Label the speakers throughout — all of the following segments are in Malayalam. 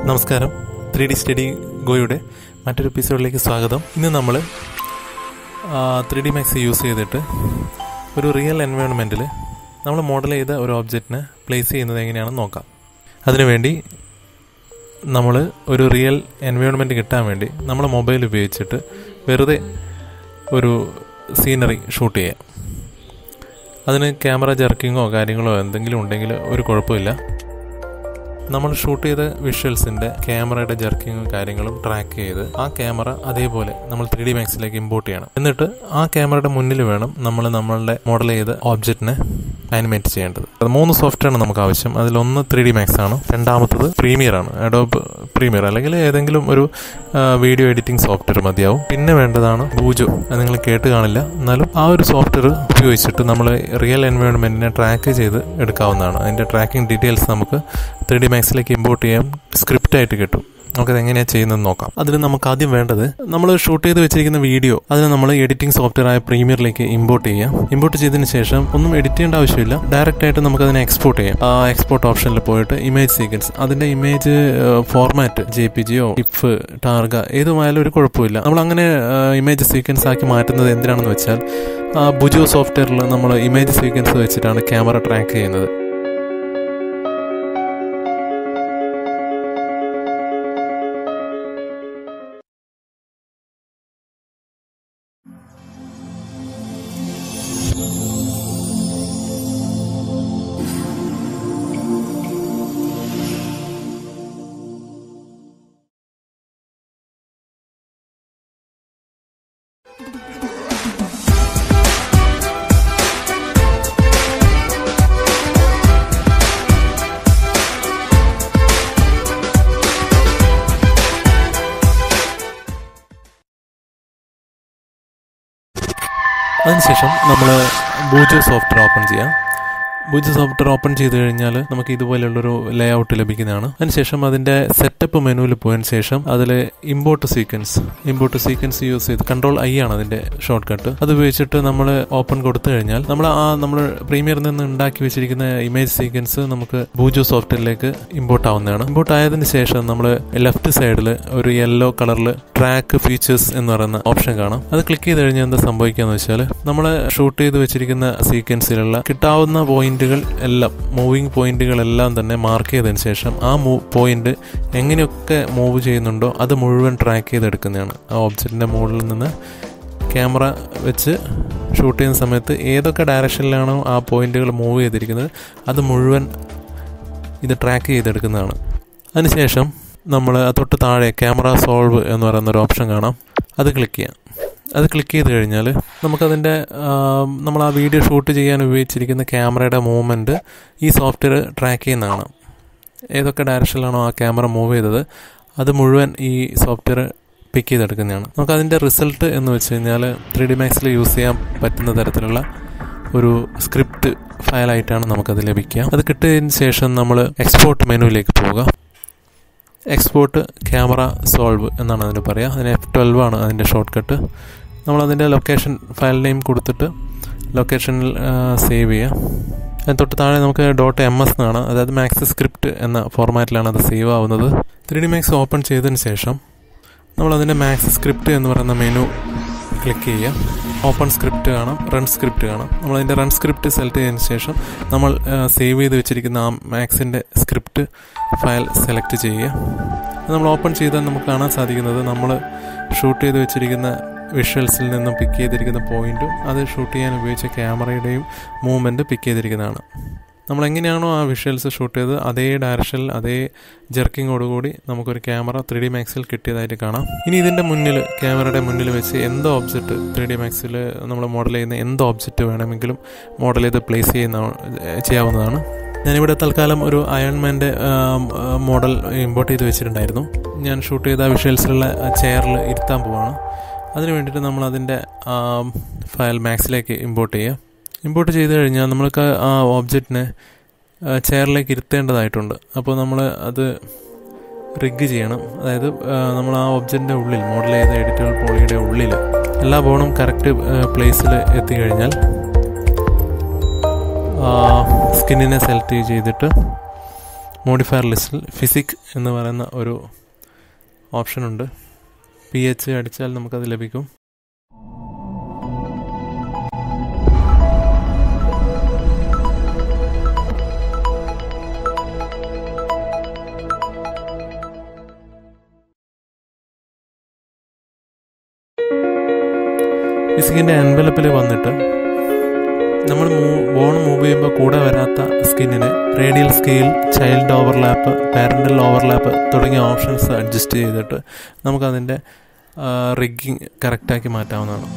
Speaker 1: നമസ്കാരം ത്രീ ഡി സ്റ്റഡി ഗോയുടെ മറ്റൊരു എപ്പിസോഡിലേക്ക് സ്വാഗതം ഇന്ന് നമ്മൾ ത്രീ ഡി മാക്സ് യൂസ് ചെയ്തിട്ട് ഒരു റിയൽ എൻവയോൺമെൻറ്റിൽ നമ്മൾ മോഡൽ ചെയ്ത ഒരു ഓബ്ജക്റ്റിനെ പ്ലേസ് ചെയ്യുന്നത് എങ്ങനെയാണെന്ന് നോക്കാം അതിനുവേണ്ടി നമ്മൾ ഒരു റിയൽ എൻവയോൺമെൻറ്റ് കിട്ടാൻ വേണ്ടി നമ്മൾ മൊബൈൽ ഉപയോഗിച്ചിട്ട് വെറുതെ ഒരു സീനറി ഷൂട്ട് ചെയ്യാം അതിന് ക്യാമറ ജർക്കിങ്ങോ കാര്യങ്ങളോ എന്തെങ്കിലും ഉണ്ടെങ്കിൽ ഒരു കുഴപ്പമില്ല നമ്മൾ ഷൂട്ട് ചെയ്ത വിഷ്വൽസിൻ്റെ ക്യാമറയുടെ ജർക്കിങ്ങും കാര്യങ്ങളും ട്രാക്ക് ചെയ്ത് ആ ക്യാമറ അതേപോലെ നമ്മൾ ത്രീ ഡി മാക്സിലേക്ക് ഇമ്പോർട്ട് ചെയ്യണം എന്നിട്ട് ആ ക്യാമറയുടെ മുന്നിൽ വേണം നമ്മൾ നമ്മളുടെ മോഡൽ ചെയ്ത ഓബ്ജക്റ്റിനെ ആനിമേറ്റ് ചെയ്യേണ്ടത് അത് മൂന്ന് സോഫ്റ്റ്വെയർ ആണ് നമുക്ക് ആവശ്യം അതിലൊന്ന് ത്രീ ഡി മാക്സ് ആണ് രണ്ടാമത്തത് പ്രീമിയർ ആണ് അഡോബ് പ്രീമിയർ അല്ലെങ്കിൽ ഏതെങ്കിലും ഒരു വീഡിയോ എഡിറ്റിംഗ് സോഫ്റ്റ്വെയർ മതിയാവും പിന്നെ വേണ്ടതാണ് ബൂജോ അത് നിങ്ങൾ കേട്ട് കാണില്ല എന്നാലും ആ ഒരു സോഫ്റ്റ്വെയർ ഉപയോഗിച്ചിട്ട് നമ്മൾ റിയൽ എൻവയോൺമെന്റിനെ ട്രാക്ക് ചെയ്ത് എടുക്കാവുന്നതാണ് അതിന്റെ ട്രാക്കിംഗ് ഡീറ്റെയിൽസ് നമുക്ക് ത്രീ ഡി മാക്സിലേക്ക് ഇമ്പോർട്ട് ചെയ്യാം സ്ക്രിപ്റ്റ് ആയിട്ട് കിട്ടും നമുക്കത് എങ്ങനെയാണ് ചെയ്യുന്നത് നോക്കാം അതിന് നമുക്ക് ആദ്യം വേണ്ടത് നമ്മൾ ഷൂട്ട് ചെയ്ത് വെച്ചിരിക്കുന്ന വീഡിയോ അതിന് നമ്മൾ എഡിറ്റിംഗ് സോഫ്റ്റ്വെയർ ആയ പ്രീമിയറിലേക്ക് ഇമ്പോർട്ട് ചെയ്യാം ഇമ്പോർട്ട് ചെയ്തതിന് ശേഷം ഒന്നും എഡിറ്റ് ചെയ്യേണ്ട ആവശ്യമില്ല ഡയറക്റ്റ് ആയിട്ട് നമുക്ക് അതിനെ എക്സ്പോർട്ട് ചെയ്യാം ആ എക്സ്പോർട്ട് ഓപ്ഷനിൽ പോയിട്ട് ഇമേജ് സീക്വൻസ് അതിന്റെ ഇമേജ് ഫോർമാറ്റ് ജെ പി ജിയോ ഇഫ് ടാർഗ ഏതുമായാലും ഒരു കുഴപ്പമില്ല നമ്മൾ അങ്ങനെ ഇമേജ് സീക്വൻസ് ആക്കി മാറ്റുന്നത് എന്തിനാണെന്ന് വെച്ചാൽ ബുജോ സോഫ്റ്റ്വെയറിൽ നമ്മൾ ഇമേജ് സീക്വൻസ് വെച്ചിട്ടാണ് ക്യാമറ ട്രാക്ക് ചെയ്യുന്നത് അതിനുശേഷം നമ്മൾ ബൂജോ സോഫ്റ്റ്വെയർ ഓപ്പൺ ചെയ്യാം ബൂജോ സോഫ്റ്റ്വെയർ ഓപ്പൺ ചെയ്ത് കഴിഞ്ഞാൽ നമുക്ക് ഇതുപോലുള്ളൊരു ലേ ഔട്ട് ലഭിക്കുന്നതാണ് അതിനുശേഷം അതിൻ്റെ സെറ്റപ്പ് മെനുവിൽ പോയതിന് ശേഷം അതിൽ import sequence import sequence use ചെയ്ത് കൺട്രോൾ ഐ ആണ് അതിൻ്റെ ഷോർട്ട് കട്ട് അത് ഉപയോഗിച്ചിട്ട് നമ്മൾ ഓപ്പൺ കൊടുത്തു കഴിഞ്ഞാൽ നമ്മൾ ആ നമ്മൾ പ്രീമിയറിൽ നിന്ന് ഉണ്ടാക്കി വെച്ചിരിക്കുന്ന ഇമേജ് സീക്വൻസ് നമുക്ക് ബൂജോ സോഫ്റ്റ്വെയറിലേക്ക് ഇമ്പോർട്ട് ആവുന്നതാണ് ഇമ്പോർട്ട് ആയതിനു ശേഷം നമ്മൾ ലെഫ്റ്റ് സൈഡിൽ ഒരു യെല്ലോ കളറിൽ ട്രാക്ക് ഫീച്ചേഴ്സ് എന്ന് പറയുന്ന ഓപ്ഷൻ കാണാം അത് ക്ലിക്ക് ചെയ്ത് കഴിഞ്ഞാൽ എന്താ സംഭവിക്കാന്ന് വെച്ചാൽ നമ്മൾ ഷൂട്ട് ചെയ്ത് വെച്ചിരിക്കുന്ന സീക്വൻസിലുള്ള കിട്ടാവുന്ന പോയിന്റുകൾ എല്ലാം മൂവിങ് പോയിന്റുകളെല്ലാം തന്നെ മാർക്ക് ചെയ്തതിന് ശേഷം ആ മൂവ് പോയിന്റ് എങ്ങനെയൊക്കെ മൂവ് ചെയ്യുന്നുണ്ടോ അത് മുഴുവൻ ട്രാക്ക് ചെയ്തെടുക്കുന്നതാണ് ആ ഓബ്ജക്റ്റിന്റെ മുകളിൽ നിന്ന് ക്യാമറ വെച്ച് ഷൂട്ട് ചെയ്യുന്ന സമയത്ത് ഏതൊക്കെ ഡയറക്ഷനിലാണോ ആ പോയിന്റുകൾ മൂവ് ചെയ്തിരിക്കുന്നത് അത് മുഴുവൻ ഇത് ട്രാക്ക് ചെയ്തെടുക്കുന്നതാണ് അതിനുശേഷം നമ്മൾ തൊട്ട് താഴെ ക്യാമറ സോൾവ് എന്ന് പറയുന്ന ഒരു ഓപ്ഷൻ കാണാം അത് ക്ലിക്ക് ചെയ്യാം അത് ക്ലിക്ക് ചെയ്ത് കഴിഞ്ഞാൽ നമുക്കതിൻ്റെ നമ്മൾ ആ വീഡിയോ ഷൂട്ട് ചെയ്യാൻ ഉപയോഗിച്ചിരിക്കുന്ന ക്യാമറയുടെ മൂവ്മെൻറ്റ് ഈ സോഫ്റ്റ്വെയർ ട്രാക്ക് ചെയ്യുന്നതാണ് ഏതൊക്കെ ഡയറക്ഷനിലാണോ ആ ക്യാമറ മൂവ് ചെയ്തത് അത് മുഴുവൻ ഈ സോഫ്റ്റ്വെയർ പിക്ക് ചെയ്തെടുക്കുന്നതാണ് നമുക്ക് അതിൻ്റെ റിസൾട്ട് എന്ന് വെച്ച് കഴിഞ്ഞാൽ ത്രീ ഡി മാക്സിൽ യൂസ് ചെയ്യാൻ പറ്റുന്ന തരത്തിലുള്ള ഒരു സ്ക്രിപ്റ്റ് ഫയലായിട്ടാണ് നമുക്കത് ലഭിക്കുക അത് കിട്ടിയതിന് ശേഷം നമ്മൾ എക്സ്പോർട്ട് മെനുവിലേക്ക് പോവുക എക്സ്പോർട്ട് ക്യാമറ സോൾവ് എന്നാണ് അതിന് പറയുക അതിന് എഫ് ട്വൽവ് ആണ് അതിൻ്റെ ഷോർട്ട് കട്ട് നമ്മൾ അതിൻ്റെ ലൊക്കേഷൻ ഫയൽ നെയിം കൊടുത്തിട്ട് ലൊക്കേഷനിൽ സേവ് ചെയ്യുക അതിന് തൊട്ട് താഴെ നമുക്ക് ഡോട്ട് എം എസ് എന്നാണ് അതായത് മാക്സ് സ്ക്രിപ്റ്റ് എന്ന ഫോർമാറ്റിലാണ് അത് സേവ് ആവുന്നത് ത്രീ ഡി മാക്സ് ഓപ്പൺ ചെയ്തതിന് ശേഷം നമ്മൾ അതിൻ്റെ മാക്സ് സ്ക്രിപ്റ്റ് എന്ന് പറയുന്ന മെനു ക്ലിക്ക് ചെയ്യുക ഓപ്പൺ സ്ക്രിപ്റ്റ് കാണാം റൺ സ്ക്രിപ്റ്റ് കാണാം നമ്മൾ അതിൻ്റെ റൺ സ്ക്രിപ്റ്റ് സെലക്ട് ചെയ്തതിന് ശേഷം നമ്മൾ സേവ് ചെയ്ത് വെച്ചിരിക്കുന്ന ആ മാക്സിൻ്റെ സ്ക്രിപ്റ്റ് ഫയൽ സെലക്ട് ചെയ്യുക നമ്മൾ ഓപ്പൺ ചെയ്താൽ നമുക്ക് കാണാൻ സാധിക്കുന്നത് നമ്മൾ ഷൂട്ട് ചെയ്ത് വെച്ചിരിക്കുന്ന വിഷ്വൽസിൽ നിന്നും പിക്ക് ചെയ്തിരിക്കുന്ന പോയിന്റും അത് ഷൂട്ട് ചെയ്യാൻ ഉപയോഗിച്ച ക്യാമറയുടെയും മൂവ്മെൻറ്റ് പിക്ക് ചെയ്തിരിക്കുന്നതാണ് നമ്മൾ എങ്ങനെയാണോ ആ വിഷ്വൽസ് ഷൂട്ട് ചെയ്തത് അതേ ഡയറക്ഷനിൽ അതേ ജർക്കിങ്ങോടുകൂടി നമുക്കൊരു ക്യാമറ ത്രീ ഡി മാക്സിൽ കിട്ടിയതായിട്ട് കാണാം ഇനി ഇതിൻ്റെ മുന്നിൽ ക്യാമറയുടെ മുന്നിൽ വെച്ച് എന്ത് ഓബ്ജക്റ്റ് ത്രീ ഡി മാക്സിൽ നമ്മൾ മോഡൽ ചെയ്യുന്ന എന്ത് ഓബ്ജക്റ്റ് വേണമെങ്കിലും മോഡൽ ചെയ്ത് പ്ലേസ് ചെയ്യുന്ന ചെയ്യാവുന്നതാണ് ഞാനിവിടെ തൽക്കാലം ഒരു അയൺമാൻ്റെ മോഡൽ ഇമ്പോർട്ട് ചെയ്ത് വെച്ചിട്ടുണ്ടായിരുന്നു ഞാൻ ഷൂട്ട് ചെയ്ത വിഷ്വൽസിലുള്ള ചെയറിൽ ഇരുത്താൻ പോവാണ് അതിന് വേണ്ടിയിട്ട് നമ്മൾ അതിൻ്റെ ഫയൽ മാക്സിലേക്ക് ഇമ്പോർട്ട് ചെയ്യുക ഇമ്പോർട്ട് ചെയ്ത് കഴിഞ്ഞാൽ നമ്മൾക്ക് ആ ഓബ്ജക്റ്റിനെ ചെയറിലേക്ക് ഇരുത്തേണ്ടതായിട്ടുണ്ട് അപ്പോൾ നമ്മൾ അത് റിഗ് ചെയ്യണം അതായത് നമ്മൾ ആ ഒബ്ജക്റ്റിൻ്റെ ഉള്ളിൽ മോഡൽ ചെയ്ത എഡിറ്റബിൾ പോളിയുടെ ഉള്ളിൽ എല്ലാ ബോണും കറക്റ്റ് പ്ലേസിൽ എത്തിക്കഴിഞ്ഞാൽ സ്കിന്നിനെ സെലക്ട് ചെയ്തിട്ട് മോഡിഫയർ ലിസ്റ്റിൽ ഫിസിക് എന്ന് പറയുന്ന ഒരു ഓപ്ഷനുണ്ട് പി എച്ച് അടിച്ചാൽ നമുക്കത് ലഭിക്കും ഫിസിക്കിൻ്റെ എൻവലപ്പിൽ വന്നിട്ട് നമ്മൾ ബോൺ മൂവ് ചെയ്യുമ്പോൾ കൂടെ വരാത്ത സ്കിന്നിന് radial scale child overlap parental overlap തുടങ്ങിയ ഓപ്ഷൻസ് അഡ്ജസ്റ്റ് ചെയ്തിട്ട് നമുക്കതിൻ്റെ റിഗിങ് കറക്റ്റാക്കി മാറ്റാവുന്നതാണ്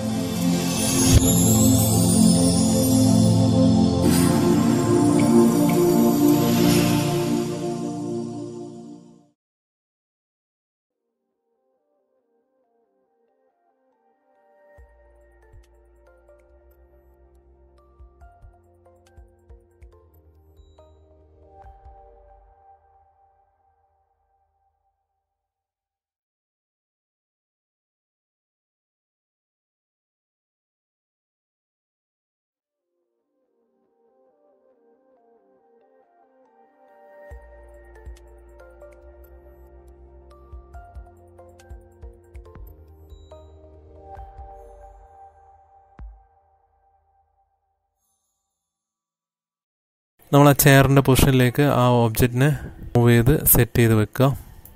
Speaker 1: നമ്മൾ ആ ചെയറിൻ്റെ പൊസിഷനിലേക്ക് ആ ഓബ്ജക്റ്റിനെ മൂവ് ചെയ്ത് സെറ്റ് ചെയ്ത് വെക്കുക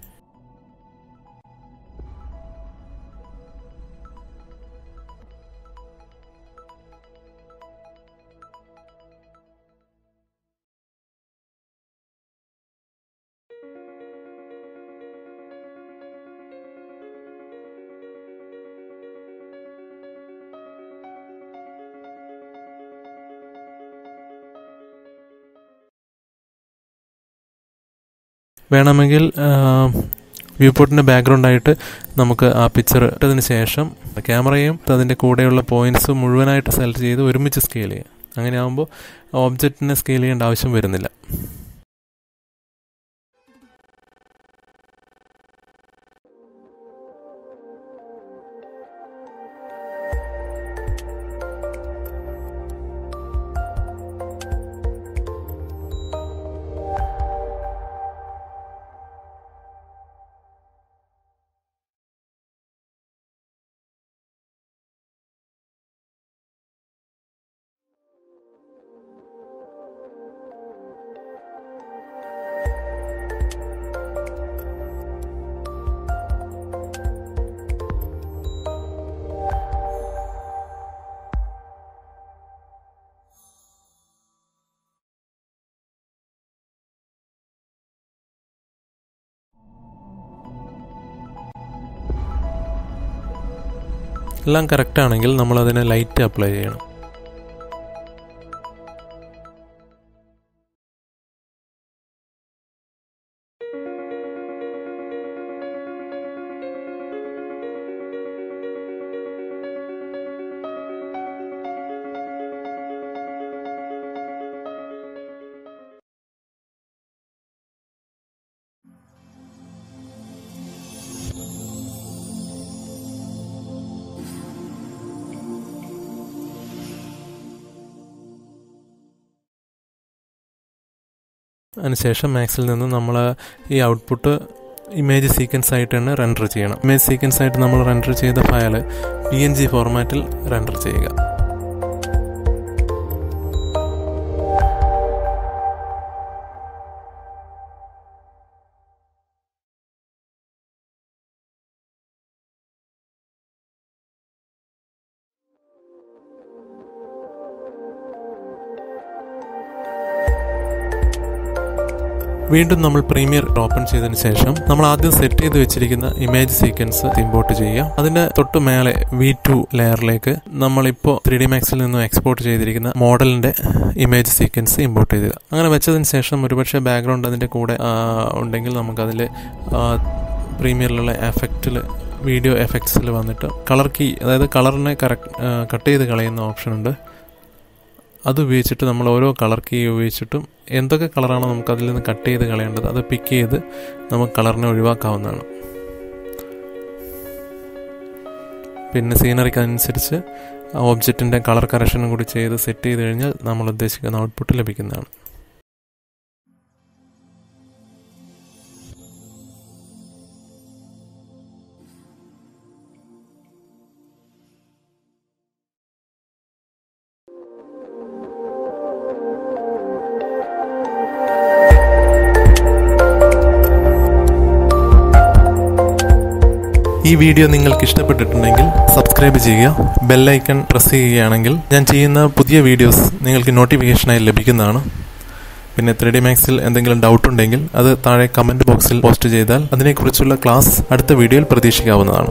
Speaker 1: വേണമെങ്കിൽ വ്യൂ പോർട്ടിൻ്റെ ബാക്ക്ഗ്രൗണ്ടായിട്ട് നമുക്ക് ആ പിക്ചർ ഇട്ടതിന് ശേഷം ക്യാമറയും അതിൻ്റെ കൂടെയുള്ള പോയിന്റ്സ് മുഴുവനായിട്ട് സെലക്ട് ചെയ്ത് ഒരുമിച്ച് സ്കെയിൽ ചെയ്യാം അങ്ങനെ ആകുമ്പോൾ ഓബ്ജക്റ്റിനെ സ്കെയിൽ ചെയ്യേണ്ട ആവശ്യം വരുന്നില്ല എല്ലാം കറക്റ്റ് ആണെങ്കിൽ നമ്മൾ അതിന് ലൈറ്റ് അപ്ലൈ ചെയ്യണം അതിനുശേഷം മാക്സിൽ നിന്ന് നമ്മൾ ഈ ഔട്ട്പുട്ട് ഇമേജ് സീക്വൻസ് ആയിട്ട് തന്നെ റെൻഡർ ചെയ്യണം ഇമേജ് സീക്വൻസ് ആയിട്ട് നമ്മൾ റെൻഡർ ചെയ്ത ഫയൽ പി എൻ ജി ഫോർമാറ്റിൽ റെൻഡർ ചെയ്യുക വീണ്ടും നമ്മൾ പ്രീമിയർ ഓപ്പൺ ചെയ്തതിന് ശേഷം നമ്മൾ ആദ്യം സെറ്റ് ചെയ്ത് വെച്ചിരിക്കുന്ന ഇമേജ് സീക്വൻസ് ഇമ്പോർട്ട് ചെയ്യുക അതിന്റെ തൊട്ട് മേലെ വി ടു ലെയറിലേക്ക് നമ്മളിപ്പോൾ ത്രീ ഡി മാക്സിൽ നിന്നും എക്സ്പോർട്ട് ചെയ്തിരിക്കുന്ന മോഡലിന്റെ ഇമേജ് സീക്വൻസ് ഇമ്പോർട്ട് ചെയ്യുക അങ്ങനെ വെച്ചതിന് ശേഷം ഒരുപക്ഷെ ബാക്ക്ഗ്രൗണ്ട് അതിന്റെ കൂടെ ഉണ്ടെങ്കിൽ നമുക്കതിൽ പ്രീമിയറിലുള്ള എഫക്റ്റിൽ വീഡിയോ എഫക്ട്സിൽ വന്നിട്ട് കളർ കീ അതായത് കളറിനെ കറക്റ്റ് കട്ട് ചെയ്ത് കളയുന്ന ഓപ്ഷൻ ഉണ്ട് അത് ഉപയോഗിച്ചിട്ട് നമ്മൾ ഓരോ കളർ കീ ഉപയോഗിച്ചിട്ടും എന്തൊക്കെ കളറാണോ നമുക്ക് അതിൽ നിന്ന് കട്ട് ചെയ്ത് കളയേണ്ടത് അത് പിക്ക് ചെയ്ത് നമുക്ക് കളറിനെ ഒഴിവാക്കാവുന്നതാണ് പിന്നെ സീനറിക്ക് അനുസരിച്ച് ഓബ്ജക്റ്റിൻ്റെ കളർ കറക്ഷനും കൂടി ചെയ്ത് സെറ്റ് ചെയ്ത് കഴിഞ്ഞാൽ നമ്മൾ ഉദ്ദേശിക്കുന്ന ഔട്ട്പുട്ട് ലഭിക്കുന്നതാണ് ഈ വീഡിയോ നിങ്ങൾക്ക് ഇഷ്ടപ്പെട്ടിട്ടുണ്ടെങ്കിൽ സബ്സ്ക്രൈബ് ചെയ്യുക ബെല്ലൈക്കൺ പ്രസ് ചെയ്യുകയാണെങ്കിൽ ഞാൻ ചെയ്യുന്ന പുതിയ വീഡിയോസ് നിങ്ങൾക്ക് നോട്ടിഫിക്കേഷനായി ലഭിക്കുന്നതാണ് പിന്നെ ത്രീ ഡി മാക്സിൽ എന്തെങ്കിലും ഡൗട്ട് ഉണ്ടെങ്കിൽ അത് താഴെ കമൻറ്റ് ബോക്സിൽ പോസ്റ്റ് ചെയ്താൽ അതിനെക്കുറിച്ചുള്ള ക്ലാസ് അടുത്ത വീഡിയോയിൽ പ്രതീക്ഷിക്കാവുന്നതാണ്